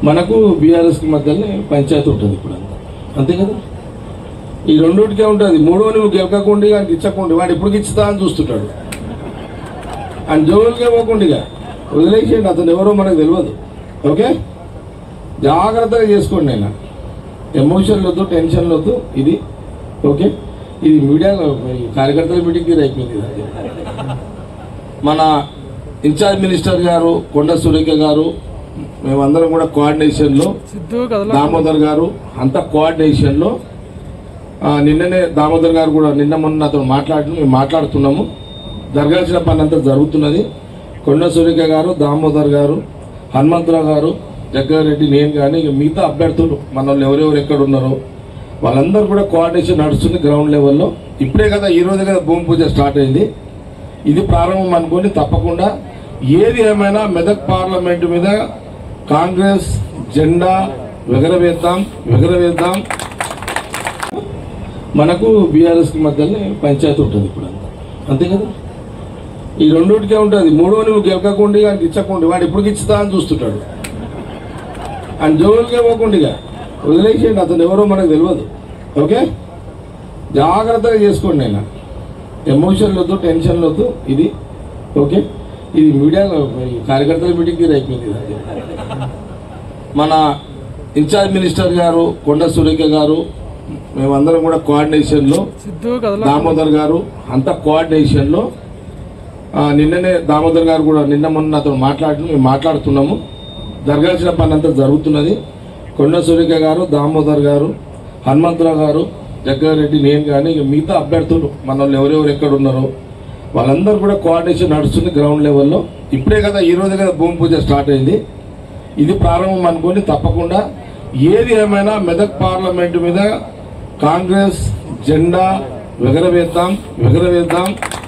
మనకు బీఆర్ఎస్కి మధ్యనే పంచాయతీ ఉంటుంది ఇప్పుడు అంతా అంతే కదా ఈ రెండుటికే ఉంటుంది మూడో నువ్వు గెలకకుండా వాడికి ఇచ్చకుండా వాడు ఎప్పుడు ఇచ్చుతా అని చూస్తుంటాడు ఆయన జోలికే పోకుండా ఇక వదిలేసేయండి అతను ఎవరో మనకు తెలియదు ఓకే జాగ్రత్తగా చేసుకోండి నేను ఎమోషన్లు వద్దు టెన్షన్లు వద్దు ఇది ఓకే ఇది మీడియాలో ఈ కార్యకర్తల మీటింగ్ తీరు అయిపోయింది ఇది. మన ఇన్ఛార్జ్ మినిస్టర్ గారు కొండ సురేఖ గారు మేమందరం కూడా కోఆర్డినేషన్లో సిద్ధు కదలా దామోదర్ గారు అంతా కోఆర్డినేషన్లో ఆ, నిన్ననే దామోదర్ గారు కూడా నిన్న మొన్న అతను మాట్లాడి మేము మాట్లాడుతున్నాము జరగాల్సిన పని అంతా జరుగుతున్నది కొండ సురేఖ గారు దామోదర్ గారు హనుమంతరావు గారు జగ్గారెడ్డి నేను కానీ ఇక మిగతా అభ్యర్థులు మన వాళ్ళు ఎవరెవరు ఎక్కడ ఉన్నారో వాళ్ళందరూ కూడా కోఆర్డినేషన్ నడుస్తుంది గ్రౌండ్ లెవెల్లో ఇప్పుడే కదా ఈ రోజు కదా భూమి పూజ స్టార్ట్ అయింది ఇది ప్రారంభం అనుకొని తప్పకుండా ఏది ఏమైనా మెదక్ పార్లమెంటు మీద కాంగ్రెస్ జెండా ఎగరవేద్దాం ఎగరవేద్దాం మనకు బీఆర్ఎస్కి మధ్యనే పంచాయతీ ఉంటుంది ఇప్పుడు అంతా అంతే కదా ఈ రెండుటికే ఉంటుంది మూడో నువ్వు గెలకకుండా వాడికి ఇచ్చకుండా వాడు ఎప్పుడు ఇచ్చుతా అని చూస్తుంటాడు ఆయన జోలికే పోకుండా ఇక వదిలేసేయండి అతను ఎవరో మనకు తెలియదు ఓకే జాగ్రత్తగా చేసుకోండి నేను ఎమోషన్లు వద్దు టెన్షన్లు వద్దు ఇది ఓకే ఇది మీడియాలో ఈ కార్యకర్తల మీటింగ్ తీరు అయిపోయింది ఇది. మన ఇన్ఛార్జ్ మినిస్టర్ గారు కొండ సురేఖ గారు మేమందరం కూడా కోఆర్డినేషన్లో సిద్ధు కదలా దామోదర్ గారు అంతా కోఆర్డినేషన్లో ఆ, నిన్ననే దామోదర్ గారు కూడా నిన్న మొన్న అతను మాట్లాడి మేము మాట్లాడుతున్నాము జరగాల్సిన పని అంతా జరుగుతున్నది కొండ సురేఖ గారు దామోదర్ గారు హనుమంతరావు గారు జగ్గారెడ్డి నేను కానీ ఇక మిగతా అభ్యర్థులు మన వాళ్ళు ఎవరెవరు ఎక్కడ ఉన్నారో వాళ్ళందరూ కూడా కోఆర్డినేషన్ నడుస్తుంది గ్రౌండ్ లెవెల్లో ఇప్పుడే కదా ఈ రోజు కదా భూమి పూజ స్టార్ట్ అయింది ఇది ప్రారంభం అనుకొని తప్పకుండా ఏది ఏమైనా మెదక్ పార్లమెంటు మీద కాంగ్రెస్ జెండా ఎగరవేద్దాం ఎగరవేద్దాం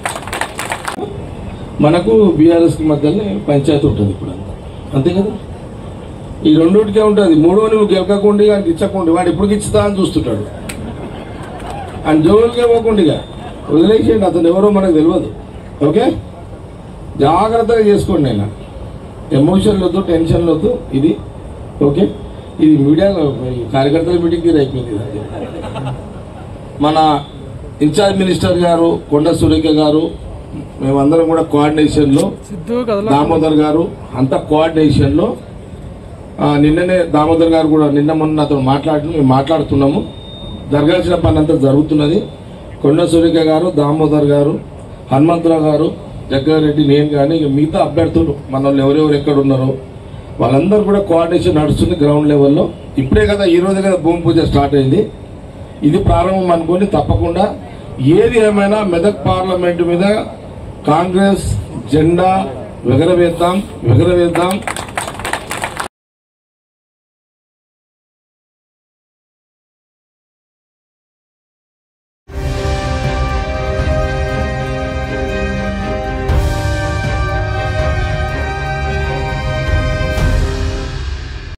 మనకు బీఆర్ఎస్కి మధ్యనే పంచాయతీ ఉంటుంది ఇప్పుడు అంతా అంతే కదా ఈ రెండుటికే ఉంటుంది మూడో నువ్వు గెలకకుండా వాడికి ఇచ్చకుండా వాడు ఎప్పుడు ఇచ్చుతా అని చూస్తుంటాడు ఆయన జోలికే పోకుండా ఇక వదిలేసేయండి అతను ఎవరో మనకు తెలియదు ఓకే జాగ్రత్తగా చేసుకోండి నేను ఎమోషన్లు వద్దు టెన్షన్లు వద్దు ఇది ఓకే ఇది మీడియాలో ఈ కార్యకర్తల మీటింగ్ తీరు అయిపోయింది ఇది. మన ఇన్ఛార్జ్ మినిస్టర్ గారు కొండ సురేఖ గారు మేమందరం కూడా కోఆర్డినేషన్లో సిద్ధు కదలా దామోదర్ గారు అంతా కోఆర్డినేషన్లో ఆ, నిన్ననే దామోదర్ గారు కూడా నిన్న మొన్న అతను మాట్లాడి మేము మాట్లాడుతున్నాము జరగాల్సిన పని అంతా జరుగుతున్నది కొండ సురేఖ గారు దామోదర్ గారు హనుమంతరావు గారు జగ్గారెడ్డి నేను కానీ ఇక మిగతా అభ్యర్థులు మన వాళ్ళు ఎవరెవరు ఎక్కడ ఉన్నారో వాళ్ళందరూ కూడా కోఆర్డినేషన్ నడుస్తుంది గ్రౌండ్ లెవెల్లో ఇప్పుడే కదా ఈ రోజు కదా భూమి పూజ స్టార్ట్ అయింది ఇది ప్రారంభం అనుకొని తప్పకుండా ఏది ఏమైనా మెదక్ పార్లమెంటు మీద కాంగ్రెస్ జెండా ఎగరవేద్దాం ఎగరవేద్దాం